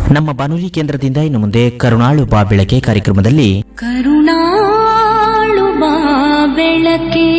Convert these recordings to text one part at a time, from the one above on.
ನಮ್ಮ ಬಾನುಲಿ ಕೇಂದ್ರದಿಂದ ಇನ್ನು ಮುಂದೆ ಕರುಣಾಳು ಬಾ ಬೆಳಕೆ ಕಾರ್ಯಕ್ರಮದಲ್ಲಿ ಕರುಣಾಳು ಬಾ ಬೆಳಕೆ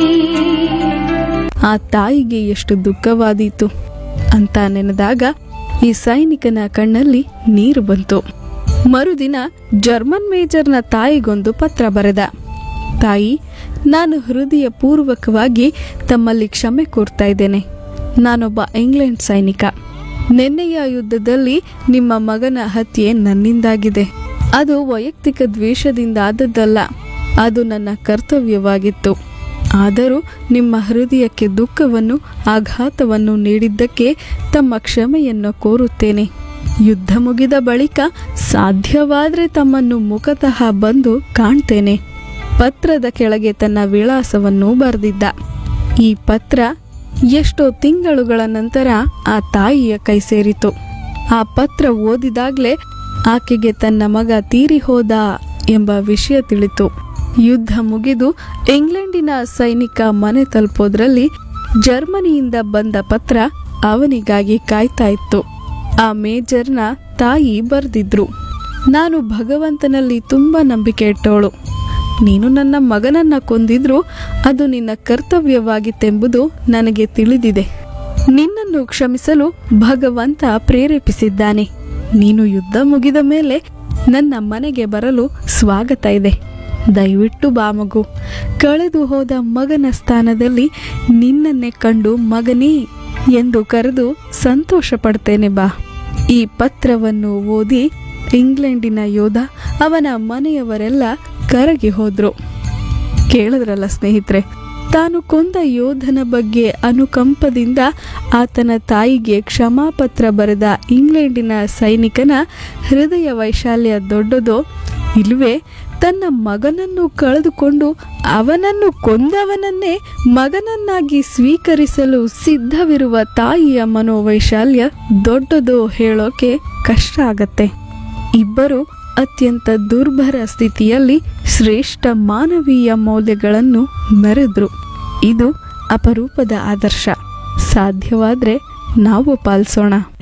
ಆ ತಾಯಿಗೆ ಎಷ್ಟು ದುಃಖವಾದೀತು ಅಂತ ನೆನೆದಾಗ ಈ ಸೈನಿಕನ ಕಣ್ಣಲ್ಲಿ ನೀರು ಬಂತು ಮರುದಿನ ಜರ್ಮನ್ ಮೇಜರ್ನ ತಾಯಿಗೊಂದು ಪತ್ರ ಬರೆದ ತಾಯಿ ನಾನು ಹೃದಯ ಪೂರ್ವಕವಾಗಿ ತಮ್ಮಲ್ಲಿ ಕ್ಷಮೆ ಕೋರ್ತಾ ಇದ್ದೇನೆ ನಾನೊಬ್ಬ ಇಂಗ್ಲೆಂಡ್ ಸೈನಿಕ ನಿನ್ನೆಯ ಯುದ್ಧದಲ್ಲಿ ನಿಮ್ಮ ಮಗನ ಹತ್ಯೆ ನನ್ನಿಂದಾಗಿದೆ ಅದು ವೈಯಕ್ತಿಕ ದ್ವೇಷದಿಂದ ಆದದ್ದಲ್ಲ ಅದು ನನ್ನ ಕರ್ತವ್ಯವಾಗಿತ್ತು ಆದರೂ ನಿಮ್ಮ ಹೃದಯಕ್ಕೆ ದುಃಖವನ್ನು ಆಘಾತವನ್ನು ನೀಡಿದ್ದಕ್ಕೆ ತಮ್ಮ ಕ್ಷಮೆಯನ್ನು ಕೋರುತ್ತೇನೆ ಯುದ್ಧ ಮುಗಿದ ಬಳಿಕ ಸಾಧ್ಯವಾದರೆ ತಮ್ಮನ್ನು ಮುಖತಃ ಬಂದು ಕಾಣ್ತೇನೆ ಪತ್ರದ ಕೆಳಗೆ ತನ್ನ ವಿಳಾಸವನ್ನು ಬರೆದಿದ್ದ ಈ ಪತ್ರ ಎಷ್ಟೋ ತಿಂಗಳುಗಳ ನಂತರ ಆ ತಾಯಿಯ ಕೈ ಸೇರಿತು ಆ ಪತ್ರ ಓದಿದಾಗಲೇ ಆಕೆಗೆ ತನ್ನ ಮಗ ತೀರಿ ಹೋದ ಎಂಬ ವಿಷಯ ತಿಳಿತು ಯುದ್ಧ ಮುಗಿದು ಇಂಗ್ಲೆಂಡಿನ ಸೈನಿಕ ಮನೆ ತಲುಪೋದ್ರಲ್ಲಿ ಜರ್ಮನಿಯಿಂದ ಬಂದ ಪತ್ರ ಅವನಿಗಾಗಿ ಕಾಯ್ತಾ ಇತ್ತು ಆ ಮೇಜರ್ನ ತಾಯಿ ಬರೆದಿದ್ರು ನಾನು ಭಗವಂತನಲ್ಲಿ ತುಂಬ ನಂಬಿಕೆ ಇಟ್ಟವಳು ನೀನು ನನ್ನ ಮಗನನ್ನ ಕೊಂದಿದ್ರು ಅದು ನಿನ್ನ ಕರ್ತವ್ಯವಾಗಿತ್ತೆಂಬುದು ನನಗೆ ತಿಳಿದಿದೆ ನಿನ್ನನ್ನು ಕ್ಷಮಿಸಲು ಭಗವಂತ ಪ್ರೇರೇಪಿಸಿದ್ದಾನೆ ನೀನು ಯುದ್ಧ ಮುಗಿದ ಮೇಲೆ ನನ್ನ ಮನೆಗೆ ಬರಲು ಸ್ವಾಗತ ಇದೆ ದಯವಿಟ್ಟು ಬಾ ಮಗು ಕಳೆದು ಹೋದ ಮಗನ ಸ್ಥಾನದಲ್ಲಿ ನಿನ್ನನ್ನೇ ಕಂಡು ಮಗನೇ ಎಂದು ಕರೆದು ಸಂತೋಷ ಪಡ್ತೇನೆ ಬಾ ಈ ಪತ್ರವನ್ನು ಓದಿ ಇಂಗ್ಲೆಂಡಿನ ಯೋಧ ಅವನ ಮನೆಯವರೆಲ್ಲ ಕರಗಿ ಹೋದ್ರು ಕೇಳಿದ್ರಲ್ಲ ಸ್ನೇಹಿತರೆ ತಾನು ಕೊಂದ ಯೋಧನ ಬಗ್ಗೆ ಅನುಕಂಪದಿಂದ ಆತನ ತಾಯಿಗೆ ಕ್ಷಮಾಪತ್ರ ಬರೆದ ಇಂಗ್ಲೆಂಡಿನ ಸೈನಿಕನ ಹೃದಯ ವೈಶಾಲ್ಯ ದೊಡ್ಡದೋ ಇಲ್ವೇ ತನ್ನ ಮಗನನ್ನು ಕಳೆದುಕೊಂಡು ಅವನನ್ನು ಕೊಂದವನನ್ನೇ ಮಗನನ್ನಾಗಿ ಸ್ವೀಕರಿಸಲು ಸಿದ್ಧವಿರುವ ತಾಯಿಯ ಮನೋವೈಶಾಲ್ಯ ದೊಡ್ಡದೋ ಹೇಳೋಕೆ ಕಷ್ಟ ಆಗತ್ತೆ ಇಬ್ಬರು ಅತ್ಯಂತ ದುರ್ಭರ ಸ್ಥಿತಿಯಲ್ಲಿ ಶ್ರೇಷ್ಠ ಮಾನವೀಯ ಮೌಲ್ಯಗಳನ್ನು ಮೆರೆದ್ರು ಇದು ಅಪರೂಪದ ಆದರ್ಶ ಸಾಧ್ಯವಾದ್ರೆ ನಾವು ಪಾಲಿಸೋಣ